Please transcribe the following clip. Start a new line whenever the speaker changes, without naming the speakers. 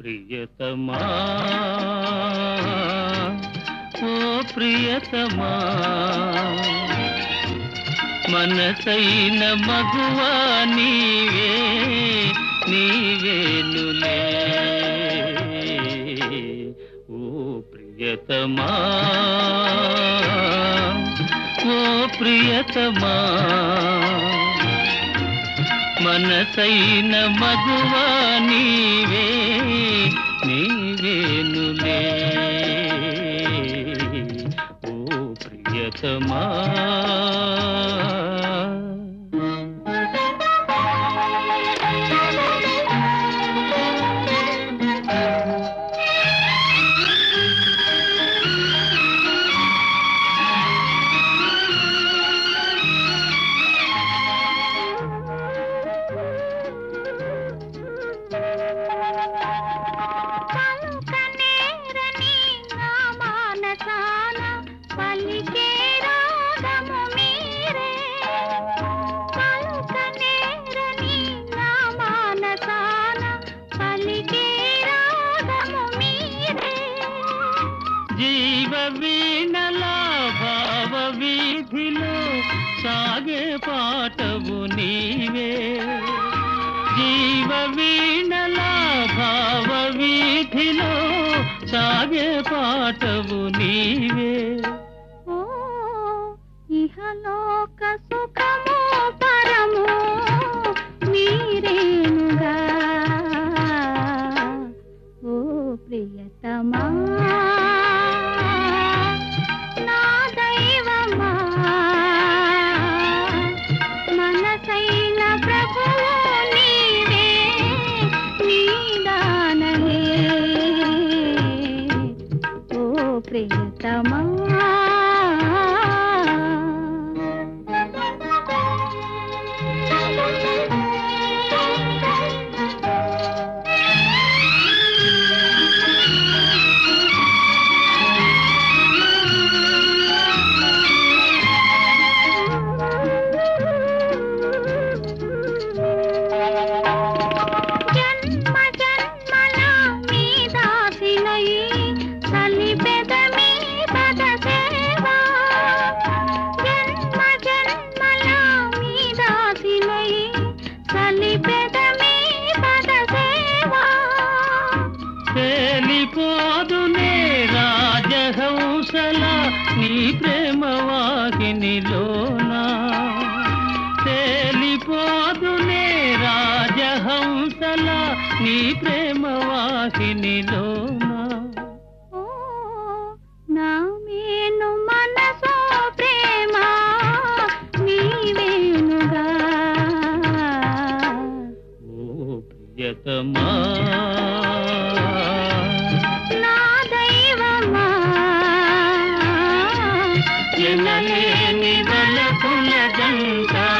ప్రియతమా ఓ ప్రియతమా మనసైన మగువా నీవే నీవేనులే ఓ ప్రియతమా ఓ ప్రియతమా మనసైన మగువా నీవే నీవేనులే ఓ ప్రియతమా
పలుకనేరని నా మానసాన పలికే రాగము మీరే పలుకనేరని నా మానసాన పలికే రాగము మీరే
జీవ వీణల భావ వీధిలో సాగే పాటవు నీవే జీవ వీణల భావ వీధిలో సాగే పాటవు నీవే
ఓ ఇహలోక సుఖము పరము మీరేనుగా ఓ ప్రియతమా నా దైవమా మనసైన ప్రభువు నీవే నీదానమే ఓ ప్రియతమా జన్మ జన్మల మీ దాసినై కలిపెద మీ పద సేవా జన్మ జన్మల మీ దాసినై కలిపెద మీ పద సేవా
తేలిపోదునే రాజహంసల నీ ప్రేమ వాహినిలోనా తేలిపోదునే రాజహంసల నీ ప్రేమ వాహినిలోనా
ఓ నా మేను మనసో ప్రేమ నీవేనుగా
ఓ ప్రియతమా
నా దైవమా
ఎనలేని వలపుల జంట